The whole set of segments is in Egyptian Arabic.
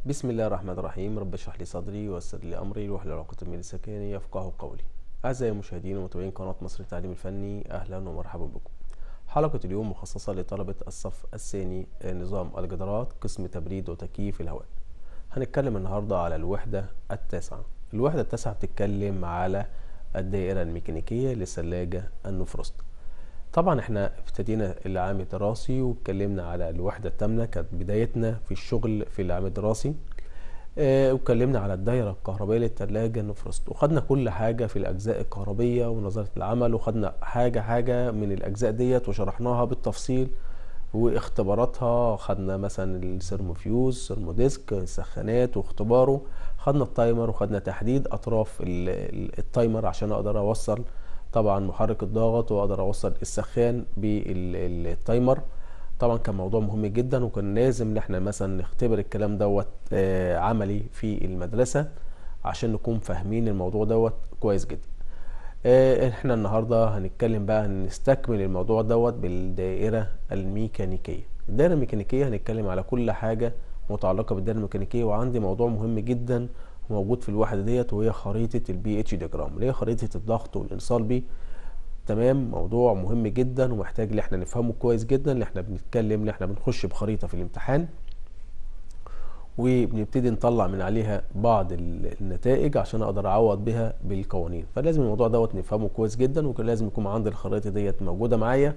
بسم الله الرحمن الرحيم رب اشرح لي صدري ويسر لي امري واحلل عقدة من لساني يفقهوا قولي اعزائي المشاهدين ومتابعين قناه مصر التعليم الفني اهلا ومرحبا بكم حلقه اليوم مخصصه لطلبه الصف الثاني نظام الجدارات قسم تبريد وتكييف الهواء هنتكلم النهارده على الوحده التاسعه الوحده التاسعه بتتكلم على الدائره الميكانيكيه لثلاجه النفرست طبعا احنا ابتدينا العام الدراسي واتكلمنا على الوحدة الثامنة كانت بدايتنا في الشغل في العام الدراسي اه واتكلمنا على الدايرة الكهربائية للتلاجة نفرست وخدنا كل حاجة في الأجزاء الكهربية ونظرة العمل وخدنا حاجة حاجة من الأجزاء ديت وشرحناها بالتفصيل واختباراتها خدنا مثلا السيرموفيوز سيرموديسك السخانات واختباره خدنا التايمر وخدنا تحديد أطراف التايمر عشان أقدر أوصل طبعا محرك الضغط واقدر اوصل السخان بالتايمر طبعا كان موضوع مهم جدا وكان لازم ان احنا مثلا نختبر الكلام دوت عملي في المدرسه عشان نكون فاهمين الموضوع دوت كويس جدا احنا النهارده هنتكلم بقى نستكمل الموضوع دوت بالدائره الميكانيكيه الدائره الميكانيكيه هنتكلم على كل حاجه متعلقه بالدائره الميكانيكيه وعندي موضوع مهم جدا موجود في الوحده ديت وهي خريطه البي اتش دياجرام اللي هي خريطه الضغط والانصال بي تمام موضوع مهم جدا ومحتاج ان احنا نفهمه كويس جدا اللي احنا بنتكلم ان احنا بنخش بخريطه في الامتحان وبنبتدي نطلع من عليها بعض النتائج عشان اقدر اعوض بها بالقوانين فلازم الموضوع دوت نفهمه كويس جدا وكان لازم يكون عندي الخريطه ديت موجوده معايا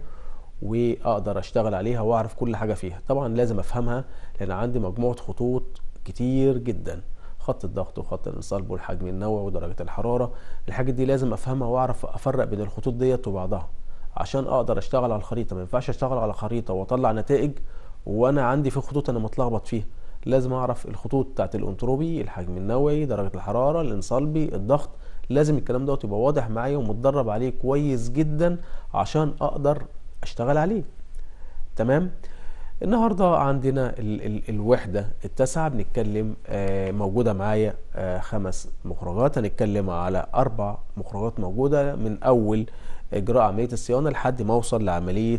واقدر اشتغل عليها واعرف كل حاجه فيها طبعا لازم افهمها لان عندي مجموعه خطوط كتير جدا خط الضغط وخط الانصال والحجم النووي ودرجه الحراره الحاجات دي لازم افهمها واعرف افرق بين الخطوط ديت وبعضها عشان اقدر اشتغل على الخريطه ما ينفعش اشتغل على خريطه واطلع نتائج وانا عندي في خطوط انا متلخبط فيها لازم اعرف الخطوط بتاعت الانتروبي الحجم النووي درجه الحراره الانصالبي الضغط لازم الكلام دوت يبقى واضح معايا ومتدرب عليه كويس جدا عشان اقدر اشتغل عليه تمام النهارده عندنا ال ال الوحده التاسعه بنتكلم آه موجوده معايا آه خمس مخرجات هنتكلم على اربع مخرجات موجوده من اول اجراء عمليه الصيانه لحد ما اوصل لعمليه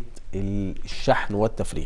الشحن والتفريغ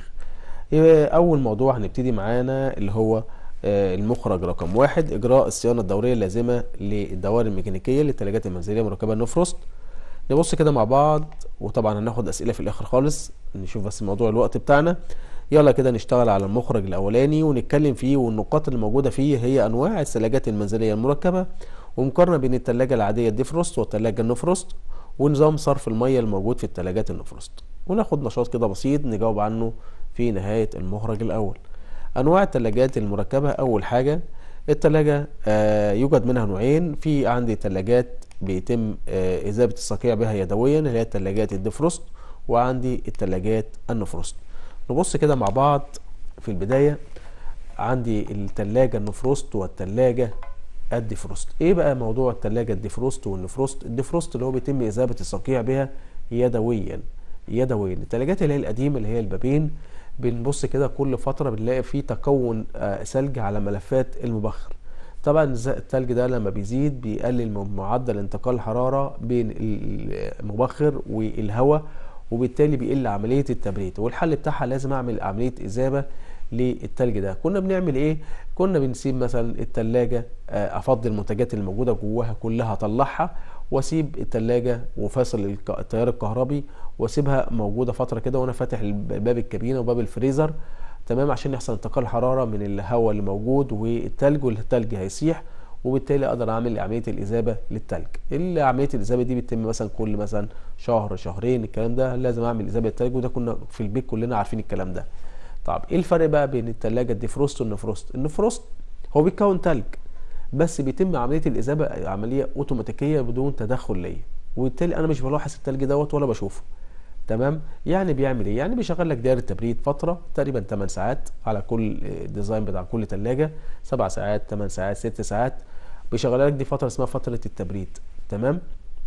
اول موضوع هنبتدي معانا اللي هو آه المخرج رقم واحد اجراء الصيانه الدوريه اللازمه للدوائر الميكانيكيه للثلاجات المنزليه مركبه نفرست نبص كده مع بعض وطبعا هناخد اسئله في الاخر خالص نشوف بس موضوع الوقت بتاعنا يلا كده نشتغل على المخرج الاولاني ونتكلم فيه والنقاط اللي موجوده فيه هي انواع الثلاجات المنزليه المركبه ومقارنه بين الثلاجه العاديه الديفروست والثلاجه النفروست ونظام صرف الميه الموجود في الثلاجات النفروست وناخد نشاط كده بسيط نجاوب عنه في نهايه المخرج الاول انواع الثلاجات المركبه اول حاجه الثلاجه آه يوجد منها نوعين في عندي ثلاجات بيتم آه اذابه الصقيع بها يدويا اللي هي الثلاجات الديفروست وعندي الثلاجات النفروست نبص كده مع بعض في البداية عندي التلاجة النفروست والتلاجة الديفروست ايه بقى موضوع التلاجة الديفروست والنفروست الديفروست اللي هو بيتم اذابة الصقيع بها يدويا يدويا التلاجات اللي هي القديمة اللي هي البابين بنبص كده كل فترة بنلاقي فيه تكون ثلج على ملفات المبخر طبعا الثلج ده لما بيزيد بيقلل من معدل انتقال الحرارة بين المبخر والهواء وبالتالي بيقل عمليه التبريد والحل بتاعها لازم اعمل عمليه اذابه للتلج ده كنا بنعمل ايه كنا بنسيب مثلا التلاجة افضي المنتجات اللي موجوده جواها كلها اطلعها واسيب التلاجة وفاصل التيار الكهربي واسيبها موجوده فتره كده وانا فاتح باب الكابينه وباب الفريزر تمام عشان يحصل انتقال حراره من الهواء اللي موجود والتلج والتلج هيسيح وبالتالي اقدر اعمل عمليه الاذابه للتلج عمليه الاذابه دي بتتم مثلا كل مثلا شهر شهرين الكلام ده لازم اعمل اذابه للتلج وده كنا في البيت كلنا عارفين الكلام ده طب ايه الفرق بقى بين الثلاجه الديفروست والنفروست النفروست هو بيتكون تلج بس بيتم عمليه الاذابه عمليه اوتوماتيكيه بدون تدخل ليا وبالتالي انا مش بلاحظ التلج دوت ولا بشوفه تمام يعني بيعمل ايه يعني بيشغل لك دايره تبريد فتره تقريبا 8 ساعات على كل ديزاين بتاع كل ثلاجه 7 ساعات 8 ساعات 6 ساعات بيشغل لك دي فتره اسمها فتره التبريد تمام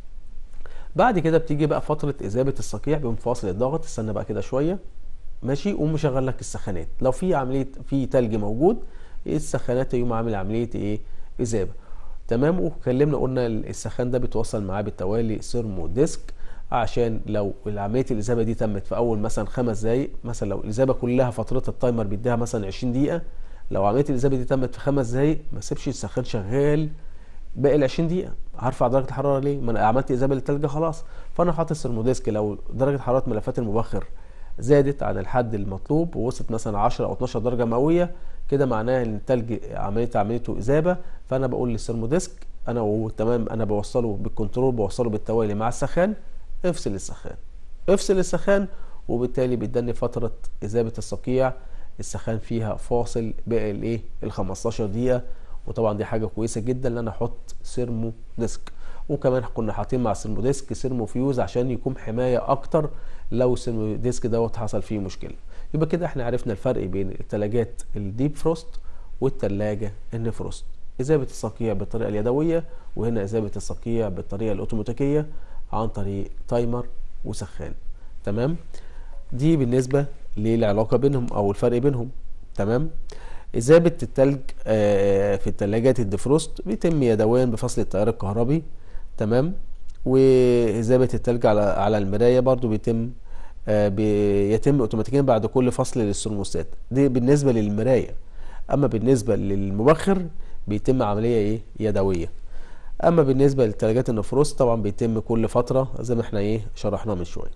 بعد كده بتيجي بقى فتره اذابه الصقيع بيقوم فاصل الضغط استنى بقى كده شويه ماشي قوم مشغل لك السخانات لو في عمليه في تلج موجود السخانات يقوم عامل عمليه ايه اذابه تمام واتكلمنا قلنا السخان ده بيتوصل معاه بالتوالي سيرمو ديسك عشان لو عمليه الاذابه دي تمت في اول مثلا خمس دقائق مثلا لو الاذابه كلها فترتها التايمر بيديها مثلا 20 دقيقه لو عمليه الاذابه دي تمت في خمس دقايق ما اسيبش السخان شغال باقي ال 20 دقيقه هرفع درجه الحراره ليه ما انا عملت اذابه للتلج خلاص فانا حاطط السيرموديسك لو درجه حراره ملفات المبخر زادت عن الحد المطلوب ووصلت مثلا 10 او 12 درجه مئويه كده معناها ان التلج عمليه عمليته اذابه فانا بقول للسيرموديسك انا وهو تمام انا بوصله بالكنترول بوصله بالتوالي مع السخان افصل السخان افصل السخان وبالتالي بيدني فتره اذابه الصقيع السخان فيها فاصل باقي الايه ال 15 دقيقه وطبعا دي حاجه كويسه جدا ان انا احط سيرمو ديسك وكمان كنا حاطين مع السيرمو ديسك سيرمو فيوز عشان يكون حمايه اكتر لو السيرمو ديسك دوت حصل فيه مشكله يبقى كده احنا عرفنا الفرق بين الثلاجات الديب فروست والثلاجه النفروست اذابه الصقيع بالطريقه اليدويه وهنا اذابه الصقيع بالطريقه الاوتوماتيكيه عن طريق تايمر وسخان تمام دي بالنسبه للعلاقه بينهم او الفرق بينهم تمام إذابة التلج في الثلاجات الديفروست بيتم يدويا بفصل التيار الكهربي تمام وإذابة التلج على على المراية برضو بيتم بيتم اوتوماتيكيا بعد كل فصل للثرموستات دي بالنسبة للمراية أما بالنسبة للمبخر بيتم عملية إيه يدوية أما بالنسبة للثلاجات النفروست طبعا بيتم كل فترة زي ما احنا إيه شرحنا من شوية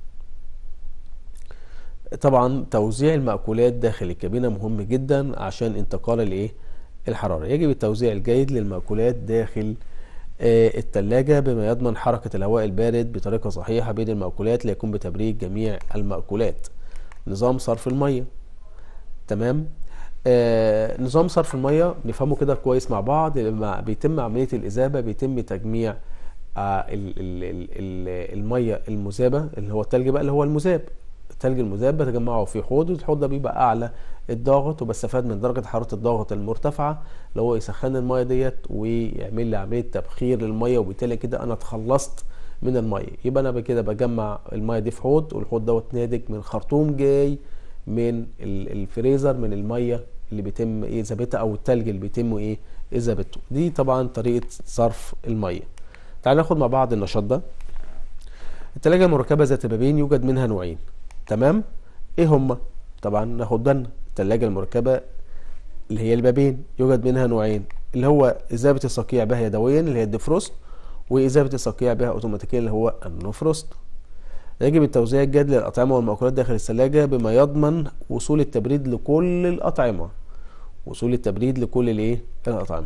طبعا توزيع المأكولات داخل الكابينة مهم جدا عشان انتقال الايه الحرارة يجب التوزيع الجيد للمأكولات داخل آه التلاجة بما يضمن حركة الهواء البارد بطريقة صحيحة بين المأكولات ليكون بتبريد جميع المأكولات نظام صرف المية تمام آه نظام صرف المية نفهمه كده كويس مع بعض لما بيتم عملية الإذابة بيتم تجميع آه ال ال ال المية المذابة اللي هو التلج بقى اللي هو المذاب التلج المذاب بتجمعه في حوض الحوض ده بيبقى اعلى الضغط وبستفاد من درجه حراره الضغط المرتفعه اللي هو يسخن الميه ديت ويعمل لي عمليه تبخير للميه وبالتالي كده انا اتخلصت من الميه يبقى انا كده بجمع الميه دي في حوض والحوض دوت ناتج من خرطوم جاي من الفريزر من الميه اللي بيتم ايه اذابتها او التلج اللي بيتم ايه اذابته دي طبعا طريقه صرف الميه تعال ناخد مع بعض النشاط ده التلاجة المركبة ذات بابين يوجد منها نوعين تمام ايه هما طبعا ناخد بالنا التلاجة المركبة اللي هي البابين يوجد منها نوعين اللي هو إذابة الصقيع بها يدويا اللي هي الديفروست وإذابة الصقيع بها أوتوماتيكيا اللي هو النوفروست يجب التوزيع الجيد للأطعمة والمأكولات داخل الثلاجة بما يضمن وصول التبريد لكل الأطعمة وصول التبريد لكل الايه الأطعمة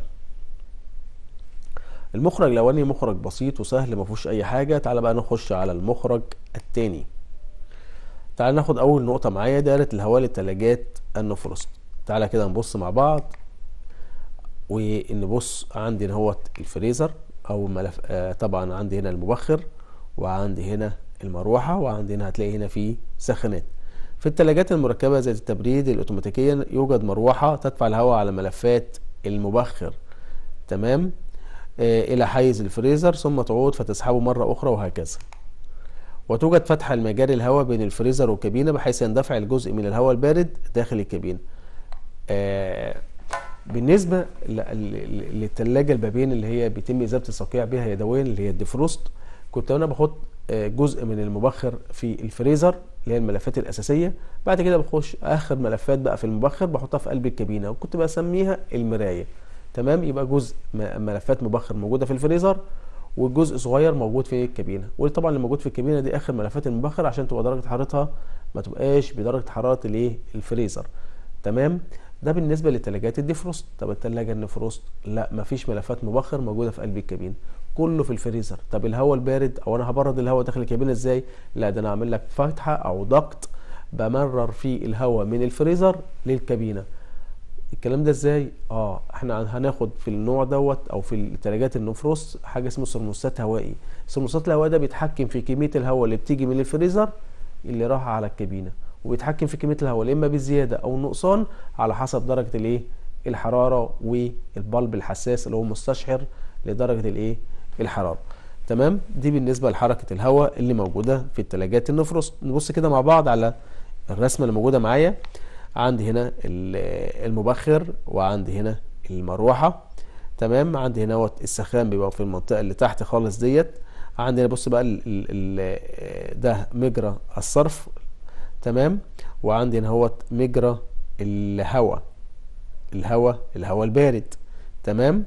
المخرج الأولاني مخرج بسيط وسهل ما فيهوش أي حاجة تعال بقى نخش على المخرج التاني تعال ناخد اول نقطه معايا دائره الهواء للثلاجات النفروست تعالى كده نبص مع بعض ونبص عندي هنا هو الفريزر او ملف آه طبعا عندي هنا المبخر وعندي هنا المروحه وعندي هنا هتلاقي هنا في سخانات في الثلاجات المركبه ذات التبريد الاوتوماتيكيا يوجد مروحه تدفع الهواء على ملفات المبخر تمام آه الى حيز الفريزر ثم تعود فتسحبه مره اخرى وهكذا وتوجد فتحة لمجاري الهواء بين الفريزر والكابينة بحيث يندفع الجزء من الهواء البارد داخل الكابينة. آه بالنسبة للثلاجة البابين اللي هي بيتم إذابة الصقيع بها يدويا اللي هي الديفروست كنت أنا بحط آه جزء من المبخر في الفريزر اللي هي الملفات الأساسية بعد كده بخش آخر ملفات بقى في المبخر بحطها في قلب الكابينة وكنت بسميها المراية. تمام يبقى جزء ملفات مبخر موجودة في الفريزر والجزء صغير موجود في الكابينه وطبعا اللي موجود في الكابينه دي اخر ملفات المبخر عشان تبقى درجه حرارتها ما تبقاش بدرجه حراره الايه الفريزر تمام ده بالنسبه للثلاجات الديفروست طب الثلاجه النفروست لا مفيش ملفات مبخر موجوده في قلب الكابينه كله في الفريزر طب الهواء البارد او انا هبرد الهواء داخل الكابينه ازاي لا ده انا اعمل لك فتحه او ضغط بمرر فيه الهواء من الفريزر للكابينه الكلام ده ازاي اه احنا هناخد في النوع دوت او في الثلاجات النفروست حاجه اسمه ثرموستات هوائي ثرموستات الهواء ده بيتحكم في كميه الهواء اللي بتيجي من الفريزر اللي راح على الكابينه وبيتحكم في كميه الهواء اما بالزياده او النقصان على حسب درجه الايه الحراره والبلب الحساس اللي هو مستشعر لدرجه الايه الحراره تمام دي بالنسبه لحركه الهواء اللي موجوده في الثلاجات النفروست نبص كده مع بعض على الرسمه اللي موجوده معايا عندي هنا المبخر وعندي هنا المروحه تمام عندي هنا السخان بيبقى في المنطقه اللي تحت خالص ديت عندي هنا بص بقى ال ال ده مجرى الصرف تمام وعندي هنا هو مجرى الهواء الهواء الهواء البارد تمام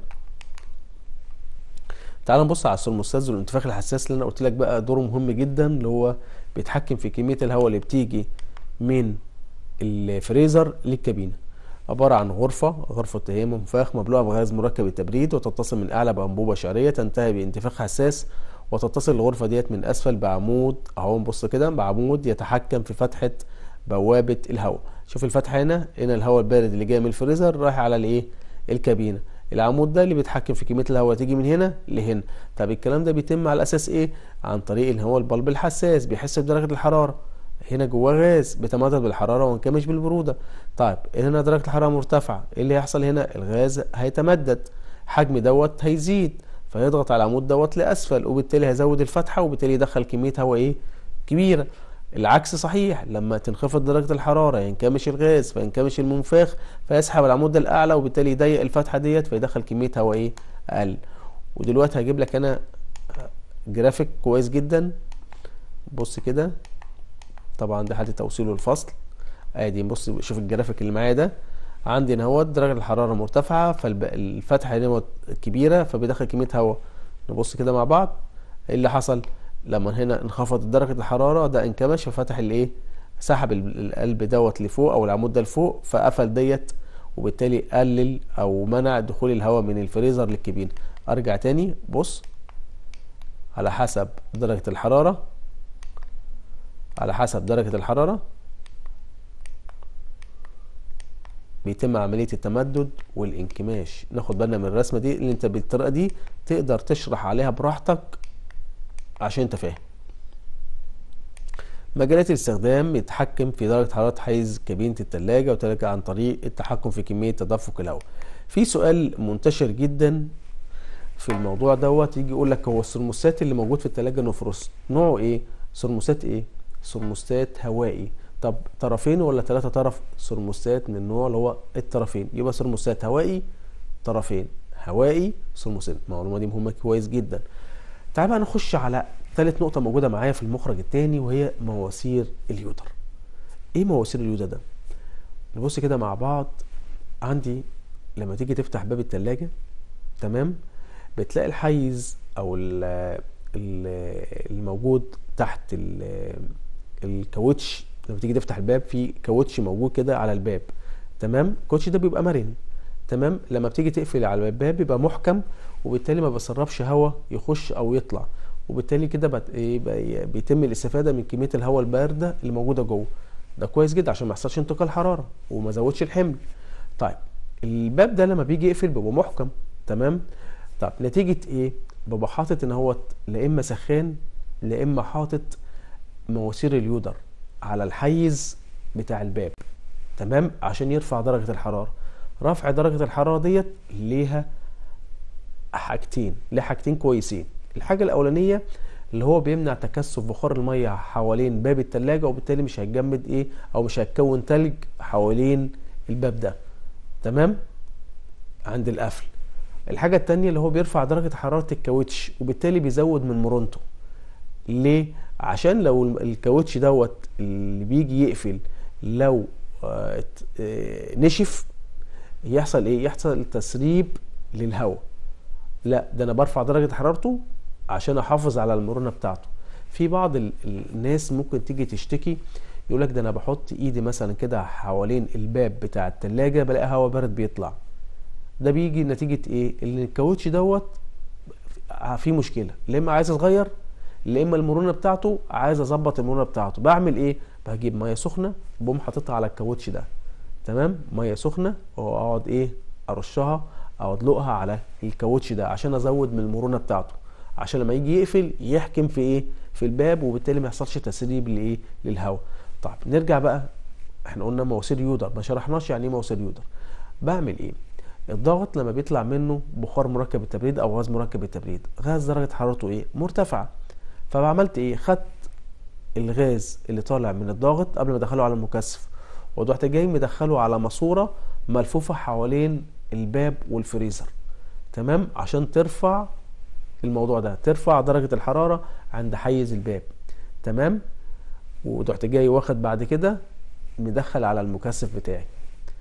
تعال نبص على الثرموستات والانتفاخ الحساس اللي انا قلت لك بقى دوره مهم جدا اللي هو بيتحكم في كميه الهواء اللي بتيجي من الفريزر للكابينه عبارة عن غرفة غرفة هي منفاخ مبلوعة بغاز مركب التبريد وتتصل من أعلى بأنبوبة شعرية تنتهي بانتفاخ حساس وتتصل الغرفة ديت من أسفل بعمود أهو نبص كده بعمود يتحكم في فتحة بوابة الهواء شوف الفتحة هنا هنا الهواء البارد اللي جاي من الفريزر رايح على الإيه الكابينة العمود ده اللي بيتحكم في كميه الهواء تيجي من هنا لهنا طب الكلام ده بيتم على اساس ايه عن طريق اللي هو البلب الحساس بيحس بدرجه الحراره هنا جواه غاز بيتمدد بالحراره وانكمش بالبروده طيب هنا درجه الحراره مرتفعه ايه اللي هيحصل هنا الغاز هيتمدد حجم دوت هيزيد فيضغط على العمود دوت لاسفل وبالتالي هيزود الفتحه وبالتالي يدخل كميه هواء ايه كبيره العكس صحيح لما تنخفض درجة الحرارة ينكمش الغاز فينكمش المنفاخ فيسحب العمود ده الأعلى وبالتالي يضيق الفتحة ديت فيدخل كمية هواء إيه أقل ودلوقتي هجيب لك أنا جرافيك كويس جدا بص كده طبعا ده حالة توصيل والفصل ادي بص شوف الجرافيك اللي معايا ده عندي هنا اهوت درجة الحرارة مرتفعة فالفتحة هنا كبيرة فبيدخل كمية هواء نبص كده مع بعض ايه اللي حصل لما هنا انخفضت درجة الحرارة ده انكمش ففتح الايه سحب القلب دوت لفوق او العمود ده لفوق فقفل ديت وبالتالي قلل او منع دخول الهواء من الفريزر للكابين ارجع تاني بص على حسب درجة الحرارة على حسب درجة الحرارة بيتم عملية التمدد والانكماش ناخد بالنا من الرسمة دي اللي انت بالطريقة دي تقدر تشرح عليها براحتك عشان انت فاهم مجالات الاستخدام يتحكم في درجة حرارة حيز كابينة التلاجة وذلك عن طريق التحكم في كمية تدفق الهواء في سؤال منتشر جدا في الموضوع دوت يجي يقول لك هو الثرموستات اللي موجود في التلاجة نفرس نوعه ايه ثرموستات ايه ثرموستات هوائي طب طرفين ولا ثلاثة طرف ثرموستات من النوع اللي هو الطرفين يبقى ثرموستات هوائي طرفين هوائي ثرموستات المعلومة دي مهمة كويس جدا تعال بقى نخش على ثالث نقطة موجودة معايا في المخرج الثاني وهي مواسير اليودر. ايه مواسير اليودر ده؟ نبص كده مع بعض عندي لما تيجي تفتح باب التلاجة تمام بتلاقي الحيز او الموجود تحت الكاوتش لما تيجي تفتح الباب في كاوتش موجود كده على الباب تمام الكاوتش ده بيبقى مرن تمام لما بتيجي تقفل على الباب بيبقى محكم وبالتالي ما بيسربش هواء يخش او يطلع وبالتالي كده بت... إيه بيتم الاستفاده من كميه الهواء البارده اللي موجوده جوه ده كويس جدا عشان ما يحصلش انتقال حراره وما زودش الحمل طيب الباب ده لما بيجي يقفل بيبقى محكم تمام طب نتيجه ايه ببقى حاطط ان هو لا اما سخان لا اما حاطط مواسير اليودر على الحيز بتاع الباب تمام عشان يرفع درجه الحراره رفع درجه الحراره ديت ليها حاجتين ليه حاجتين كويسين الحاجه الاولانيه اللي هو بيمنع تكثف بخار الميه حوالين باب التلاجة وبالتالي مش هيتجمد ايه او مش هيتكون تلج حوالين الباب ده تمام عند القفل الحاجة التانية اللي هو بيرفع درجة حرارة الكاوتش وبالتالي بيزود من مرونته ليه؟ عشان لو الكاوتش دوت اللي بيجي يقفل لو آه نشف يحصل ايه؟ يحصل تسريب للهواء لا ده انا برفع درجه حرارته عشان احافظ على المرونه بتاعته في بعض الناس ممكن تيجي تشتكي يقول لك ده انا بحط ايدي مثلا كده حوالين الباب بتاع التلاجة بلاقي هواء بارد بيطلع ده بيجي نتيجه ايه ان الكاوتش دوت في مشكله لا اما عايز اتغير لا اما المرونه بتاعته عايز اظبط المرونه بتاعته بعمل ايه بجيب ميه سخنه بقوم حاططها على الكاوتش ده تمام ميه سخنه واقعد ايه ارشها او ادلقها على الكاوتش ده عشان ازود من المرونه بتاعته عشان لما يجي يقفل يحكم في ايه في الباب وبالتالي ما يحصلش تسريب لايه للهواء طيب نرجع بقى احنا قلنا مواسير يودر ما شرحناش يعني ايه مواسير يودر بعمل ايه الضغط لما بيطلع منه بخار مركب التبريد او غاز مركب التبريد غاز درجه حرارته ايه مرتفعه فعملت ايه خدت الغاز اللي طالع من الضغط قبل ما ادخله على المكثف ورحت جاي مدخله على ماسوره ملفوفه حوالين الباب والفريزر تمام عشان ترفع الموضوع ده ترفع درجة الحرارة عند حيز الباب تمام ورحت جاي واخد بعد كده مدخل على المكثف بتاعي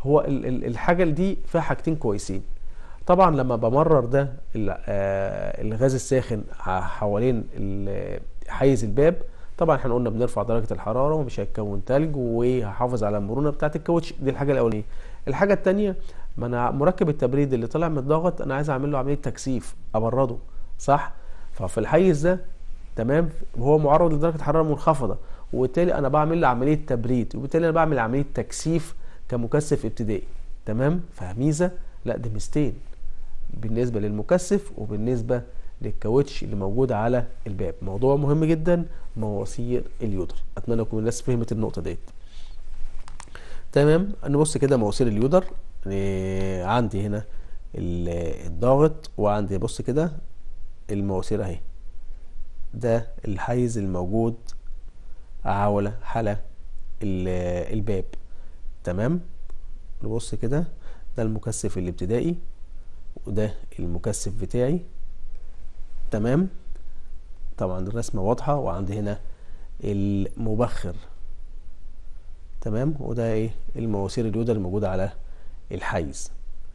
هو ال- ال- الحاجه دي فيها حاجتين كويسين طبعا لما بمرر ده ال- آه، الغاز الساخن ح- حوالين ال- حيز الباب طبعا احنا قلنا بنرفع درجه الحراره ومش هيتكون تلج وهحافظ على المرونه بتاعه الكاوتش دي الحاجه الاولانيه الحاجه الثانيه ما انا مركب التبريد اللي طالع من الضغط انا عايز اعمل له عمليه تكثيف ابرده صح ففي الحيز ده تمام وهو معرض لدرجه حراره منخفضه وبالتالي انا بعمل له عمليه تبريد وبالتالي انا بعمل عمليه تكثيف كمكثف ابتدائي تمام فميزه لا دي ميزتين بالنسبه للمكثف وبالنسبه للكاوتش اللي موجود على الباب موضوع مهم جدا مواسير اليودر اتمنى تكون الناس فهمت النقطه ديت تمام نبص كده مواسير اليودر إيه، عندي هنا ال- الضاغط وعندي بص كده المواسير اهي ده الحيز الموجود حول حلا ال- الباب تمام نبص كده ده المكثف الابتدائي وده المكثف بتاعي تمام طبعا الرسمة واضحة وعندي هنا المبخر تمام وده ايه المواسير اليودر الموجودة على الحيز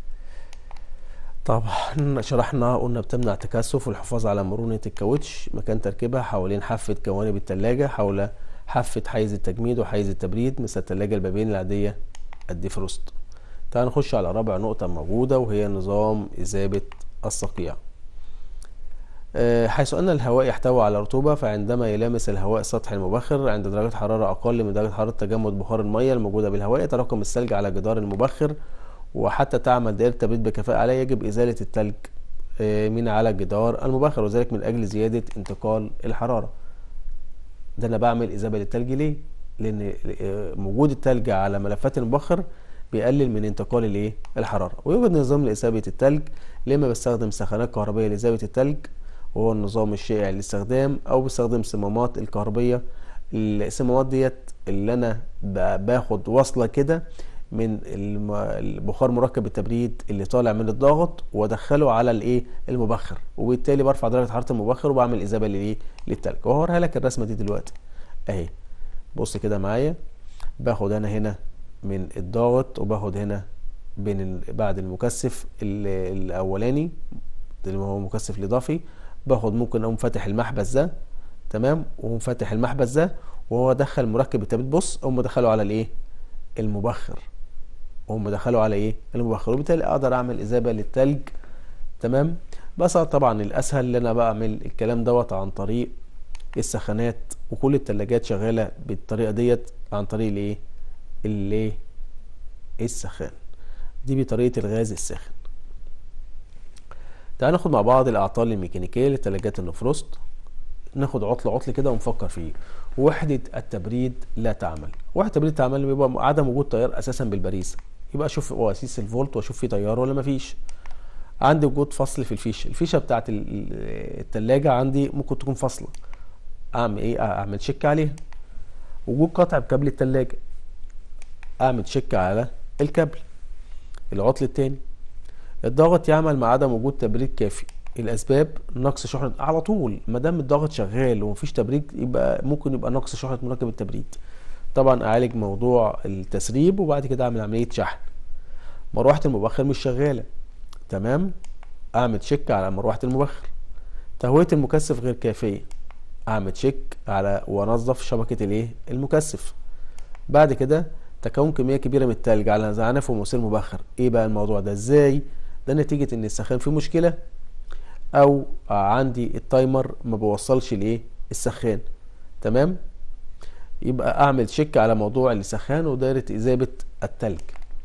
طبعا شرحنا قلنا بتمنع تكثف والحفاظ على مرونة الكاوتش مكان تركيبها حوالين حافة جوانب التلاجة حول حافة حيز التجميد وحيز التبريد مثل التلاجة البابين العادية الديفروست تعال نخش على رابع نقطة موجودة وهي نظام إذابة الصقيع آه، حيث أن الهواء يحتوي على رطوبة فعندما يلامس الهواء سطح المبخر عند درجة حرارة أقل من درجة حرارة تجمد بخار المية الموجودة بالهواء يتراكم الثلج على جدار المبخر وحتى تعمل دائرة تبريد بكفاءة عليه يجب إزالة الثلج آه، من على جدار المبخر وذلك من أجل زيادة انتقال الحرارة ده أنا بعمل إذابة للثلج ليه؟ لأن آه، وجود الثلج على ملفات المبخر بيقلل من انتقال الايه الحراره ويوجد نظام لاذابه الثلج لما بستخدم سخانات كهربائيه لاذابه الثلج وهو النظام الشائع للاستخدام او بستخدم صمامات الكهربيه الصمامات ديت اللي انا ب- باخد وصله كده من الم- البخار مركب التبريد اللي طالع من الضغط وادخله على الايه المبخر وبالتالي برفع درجه حراره المبخر وبعمل اذابه للايه للتلج وهوريها لك الرسمه دي دلوقتي اهي بص كده معايا باخد انا هنا من الضغط وباخد هنا بين ال... بعد المكثف ال... الاولاني اللي هو مكثف الاضافي باخد ممكن اقوم فاتح المحبس ده تمام واقوم فاتح المحبس ده وهو دخل مركب التبريد بص اقوم مدخله على الايه المبخر واقوم مدخله على ايه المبخر وبالتالي اقدر اعمل اذابه للتلج تمام بس طبعا الاسهل ان انا بعمل الكلام دوت عن طريق السخانات وكل التلاجات شغاله بالطريقه ديت عن طريق الايه الايه السخان دي بطريقه الغاز الساخن تعال ناخد مع بعض الاعطال الميكانيكيه لثلاجات النفروست ناخد عطل عطل كده ونفكر فيه وحدة التبريد لا تعمل وحدة التبريد تعمل بيبقى عدم وجود تيار اساسا بالبريز يبقى اشوف قواسيس الفولت واشوف في تيار ولا مفيش عندي وجود فصل في الفيشه الفيشه بتاعت ال- ال- التلاجة عندي ممكن تكون فاصله اعمل ايه اعمل شيك عليها وجود قطع بكابل التلاجة اعمل شيك على الكابل العطل التاني الضغط يعمل مع عدم وجود تبريد كافي الاسباب نقص شحنه على طول ما دام الضغط شغال ومفيش تبريد يبقى ممكن يبقى نقص شحنه مركب التبريد طبعا اعالج موضوع التسريب وبعد كده اعمل عمليه شحن مروحه المبخر مش شغاله تمام اعمل تشيك على مروحه المبخر تهويه المكثف غير كافيه اعمل تشيك على وانظف شبكه الايه المكثف بعد كده تكون كميه كبيره من التلج على زعنف ومواسير مبخر ايه بقى الموضوع ده ازاي ده نتيجه ان السخان فيه مشكله او عندي التايمر ما بوصلش الايه السخان تمام يبقى اعمل تشيك على موضوع السخان ودائره اذابه التلج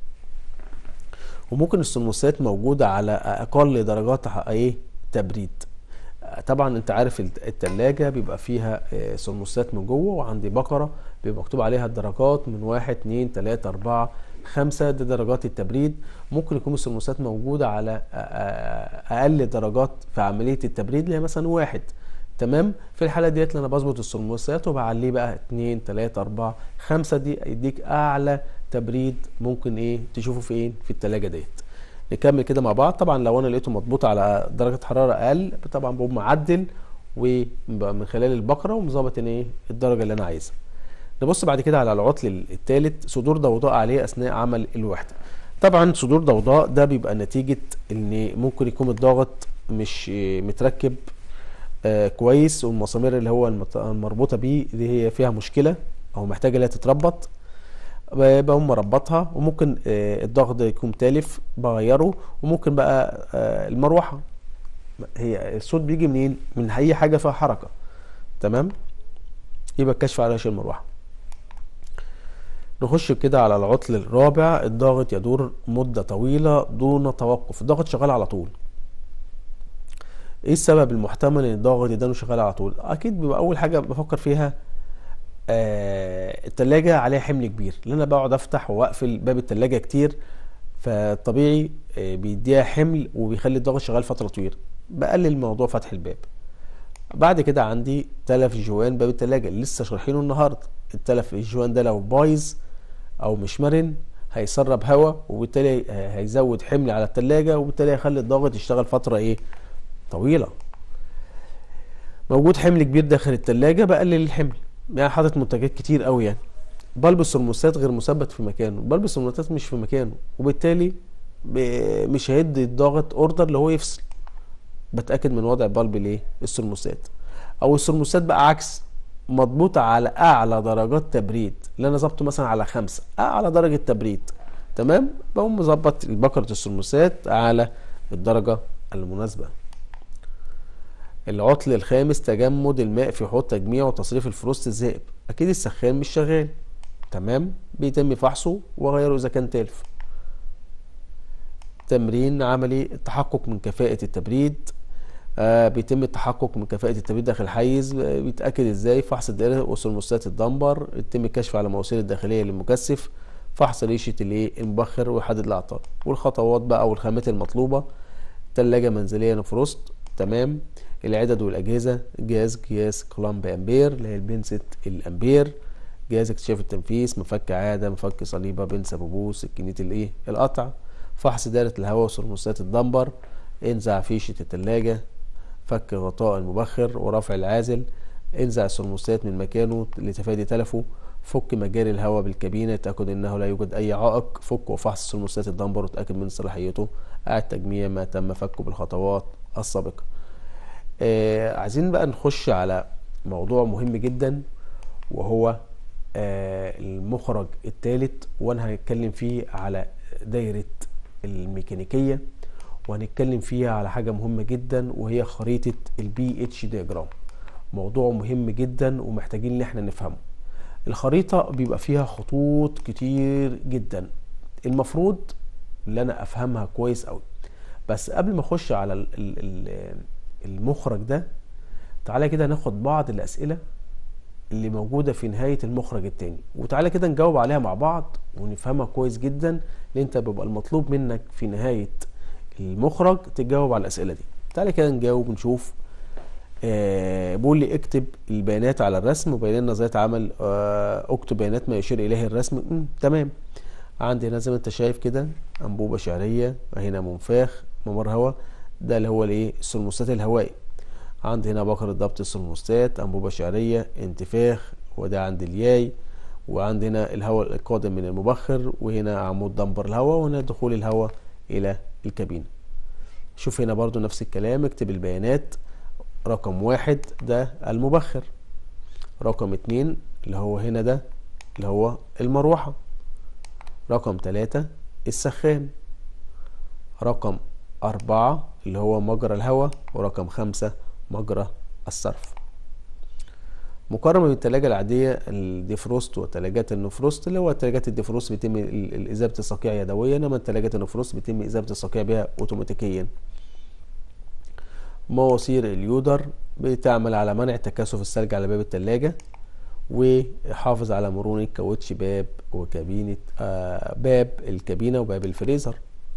وممكن السموسات موجوده على اقل درجات ايه تبريد طبعا انت عارف الت- التلاجة بيبقى فيها آه، سموسات من جوه وعندي بقرة بيبقى مكتوب عليها الدرجات من واحد اتنين تلاتة اربعة خمسة دي درجات التبريد ممكن يكون السموسات موجودة على آه، آه، اقل درجات في عملية التبريد اللي هي مثلا واحد تمام في الحالة ديت اللي انا بظبط السموسات وبعليه بقى اتنين تلاتة اربعة خمسة دي يديك اعلى تبريد ممكن ايه تشوفه فين في التلاجة ديت نكمل كده مع بعض طبعا لو انا لقيته مضبوط على درجه حراره اقل طبعا بقوم معدل ومن خلال البقره ومظبط ان ايه الدرجه اللي انا عايزها نبص بعد كده على العطل الثالث صدور ضوضاء عليه اثناء عمل الوحده طبعا صدور ضوضاء ده بيبقى نتيجة ان ممكن يكون الضغط مش آه، متركب آه، كويس والمسامير اللي هو المت- المربوطة بيه دي هي فيها مشكلة او محتاجة انها تتربط بقوم مربطها وممكن آه، الضغط ده يكون تالف بغيره وممكن بقى آه، المروحة هي الصوت بيجي منين من اي حاجة فيها حركة تمام يبقى الكشف على شيء المروحة نخش كده على العطل الرابع الضغط يدور مدة طويلة دون توقف الضغط شغال على طول ايه السبب المحتمل ان الضغط يدانه شغال على طول اكيد بيبقى اول حاجة بفكر فيها آه التلاجة عليها حمل كبير لان انا بقعد افتح واقفل باب التلاجة كتير فطبيعي آه بيديها حمل وبيخلي الضغط شغال فترة طويلة بقلل موضوع فتح الباب بعد كده عندي تلف جوان باب التلاجة اللي لسه شارحينه النهارده التلف الجوان ده لو بايظ او مش مرن هيسرب هواء وبالتالي هيزود حمل على التلاجة وبالتالي هيخلي الضغط يشتغل فترة ايه طويلة موجود حمل كبير داخل التلاجة بقلل الحمل يعني حاطط منتجات كتير قوي يعني بلبس الثرموستات غير مثبت في مكانه بلبس الثرموستات مش في مكانه وبالتالي ب- مش هيدي الضغط اوردر اللي هو يفصل بتاكد من وضع البلب الايه الثرموستات او الثرموستات بقى عكس مضبوطة على اعلى درجات تبريد اللي انا ظبطه مثلا على خمسة اعلى درجة تبريد تمام بقوم مظبط بكرة الثرموستات على الدرجة المناسبة العطل الخامس تجمد الماء في حوض تجميع وتصريف الفروست الذائب اكيد السخان مش شغال تمام بيتم فحصه وغيره اذا كان تالف تمرين عملي التحقق من كفاءة التبريد آه بيتم التحقق من كفاءة التبريد داخل الحيز آه، بيتأكد ازاي فحص الدائرة وثرموستات الدمبر يتم الكشف على مواسير الداخلية للمكثف فحص ريشة الايه المبخر ويحدد الاعطال والخطوات بقى والخامات المطلوبة تلاجة منزلية نفروست تمام العدد والأجهزة جهاز قياس كلامب أمبير اللي هي البنسة الأمبير جهاز اكتشاف التنفيذ مفك عادة مفك صليبة بنسة بوبوس سكينة الايه القطع فحص دائرة الهواء وثرموستات الدمبر انزع فيشة التلاجة فك غطاء المبخر ورفع العازل انزع الثرموستات من مكانه لتفادي تلفه فك مجاري الهواء بالكابينة تأكد انه لا يوجد اي عائق فك وفحص ثرموستات الدمبر وتأكد من صلاحيته اعد تجميع ما تم فكه بالخطوات السابقة آه عايزين بقى نخش على موضوع مهم جدا وهو آه المخرج الثالث وانا هنتكلم فيه على دايرة الميكانيكية وهنتكلم فيها على حاجة مهمة جدا وهي خريطة البي اتش دياجرام موضوع مهم جدا ومحتاجين ان احنا نفهمه الخريطة بيبقى فيها خطوط كتير جدا المفروض ان انا افهمها كويس قوي بس قبل ما اخش على ال- ال- ال- المخرج ده تعالى كده ناخد بعض الاسئلة اللي موجودة في نهاية المخرج التاني وتعالى كده نجاوب عليها مع بعض ونفهمها كويس جدا لان انت بيبقى المطلوب منك في نهاية المخرج تجاوب على الاسئلة دي تعالى كده نجاوب ونشوف آه بيقول لي اكتب البيانات على الرسم وبين نظرية عمل آه اكتب بيانات ما يشير اليه الرسم مم. تمام عندي هنا زي ما انت شايف كده انبوبة شعرية هنا منفاخ ممر هواء ده اللي هو الايه الثرموستات الهوائي عندي هنا بكرة ضبط الثرموستات انبوبة شعرية انتفاخ وده عند الياي وعندي هنا الهواء القادم من المبخر وهنا عمود دمبر الهواء وهنا دخول الهواء الى الكابينة شوف هنا برضو نفس الكلام اكتب البيانات رقم واحد ده المبخر رقم اتنين اللي هو هنا ده اللي هو المروحة رقم تلاتة السخان رقم أربعة اللي هو مجرى الهواء ورقم خمسة مجرى الصرف مقارنة بين التلاجة العادية الديفروست وتلاجات النفروست اللي هو تلاجات الديفروست بيتم ال- ال- إذابة الصقيع يدويا إنما تلاجات النفروست بيتم إذابة الصقيع بها أوتوماتيكيا مواسير اليودر بتعمل على منع تكاثف الثلج على باب التلاجة ويحافظ على مرونة كاوتش باب وكابينة آه باب الكابينة وباب الفريزر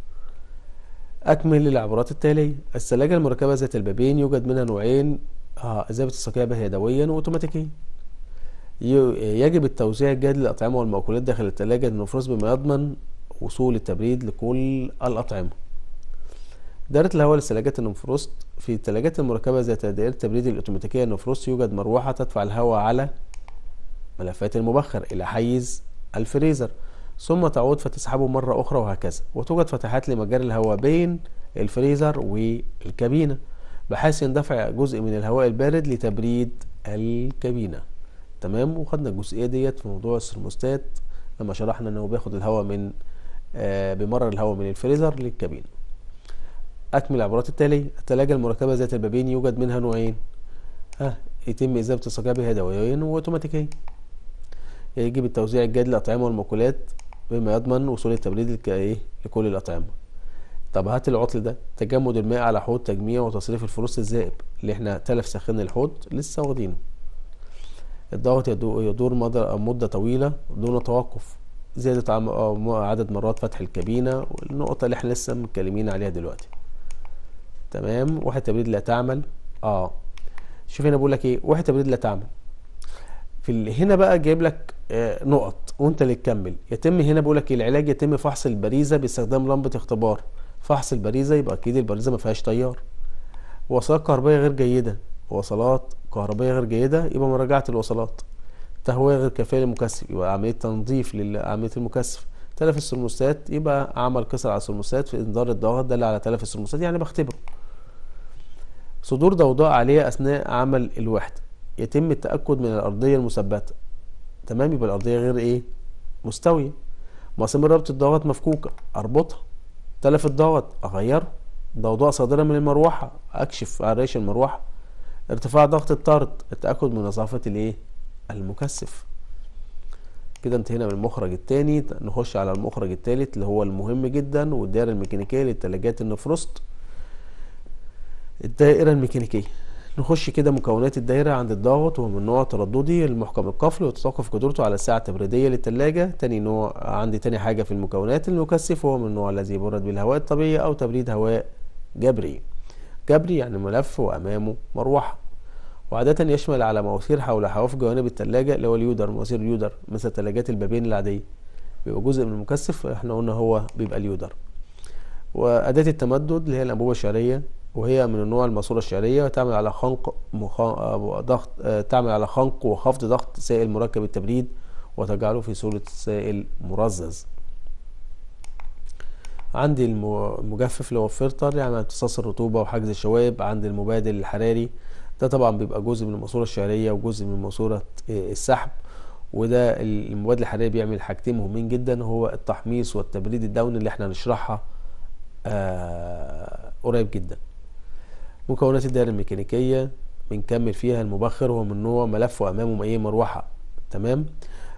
أكمل العبارات التالية الثلاجة المركبة ذات البابين يوجد منها نوعين آه إذابة الصقيع بها يدويا وأوتوماتيكيا ي- يجب التوزيع الجيد للأطعمة والمأكولات داخل الثلاجة النفروست بما يضمن وصول التبريد لكل الأطعمة دائرة الهواء للثلاجات النفروست في الثلاجات المركبة ذات دائرة التبريد الأوتوماتيكية النفروست يوجد مروحة تدفع الهواء على ملفات المبخر إلى حيز الفريزر ثم تعود فتسحبه مرة أخرى وهكذا وتوجد فتحات لمجاري الهواء بين الفريزر والكابينة بحيث يندفع جزء من الهواء البارد لتبريد الكابينة تمام وخدنا الجزئية ديت في موضوع السرموستات لما شرحنا انه بياخد الهواء من آه بمرر الهواء من الفريزر للكابينة اكمل العبارات التالية الثلاجة المركبة ذات البابين يوجد منها نوعين ها يتم إذابة السكاب يدويا وأوتوماتيكيا يجب التوزيع الجيد للأطعمة والمأكولات بما يضمن وصول التبريد إيه لكل الأطعمة طب هات العطل ده تجمد الماء على حوض تجميع وتصريف الفلوس الزائب اللي احنا تلف سخن الحوض لسه واخدينه الضغط يدور مدة طويلة دون توقف زيادة عدد مرات فتح الكابينة والنقطة اللي احنا لسه متكلمين عليها دلوقتي تمام وحدة تبريد لا تعمل اه شوف هنا بقول لك ايه وحدة تبريد لا تعمل في هنا بقى جايب لك آه نقط وانت اللي تكمل يتم هنا بقول لك إيه العلاج يتم فحص البريزة باستخدام لمبة اختبار فحص البريزة يبقى اكيد البريزة ما فيهاش تيار وصلات كهربائية غير جيدة وصلات كهربائية غير جيدة يبقى مراجعة الوصلات تهوية غير كافية للمكثف يبقى عملية تنظيف لعملية المكثف تلف السرموستات يبقى عمل كسر على السرموستات في انذار الضغط دل على تلف السرموستات يعني بختبره صدور ضوضاء عالية أثناء عمل الوحدة يتم التأكد من الأرضية المثبتة تمام يبقى الأرضية غير إيه مستوية مسامير ربط الضغط مفكوكة أربطها تلف الضغط أغيره ضوضاء صادرة من المروحة أكشف على ريش المروحة ارتفاع ضغط الطرد التأكد من نظافة الإيه المكثف كده انتهينا من المخرج التاني نخش على المخرج التالت اللي هو المهم جدا والدائرة الميكانيكية للتلاجات النفروست الدائرة الميكانيكية نخش كده مكونات الدائرة عند الضغط وهو من نوع ترددي المحكم القفل وتتوقف قدرته على الساعة التبريدية للتلاجة تاني نوع عندي تاني حاجة في المكونات المكثف وهو من النوع الذي يبرد بالهواء الطبيعي أو تبريد هواء جبري جبري يعني ملف وأمامه مروحة وعادة يشمل على مواسير حول حواف جوانب التلاجة اللي هو اليودر مواسير اليودر مثل تلاجات البابين العادية بيبقى جزء من المكثف احنا قلنا هو بيبقى اليودر وأداة التمدد اللي هي الأنبوبة الشعرية وهي من النوع الماسورة الشعرية وتعمل على خنق ضغط تعمل على خنق وخفض ضغط سائل مركب التبريد وتجعله في صورة سائل مرزز عندي المجفف اللي هو الفلتر يعني امتصاص الرطوبة وحجز الشوائب عندي المبادل الحراري ده طبعا بيبقى جزء من الماسورة الشعرية وجزء من ماسورة السحب وده المبادل الحراري بيعمل حاجتين مهمين جدا هو التحميص والتبريد الدوني اللي احنا هنشرحها آه قريب جدا مكونات الدائرة الميكانيكية بنكمل فيها المبخر هو من نوع ملف وامامه ايه مروحة تمام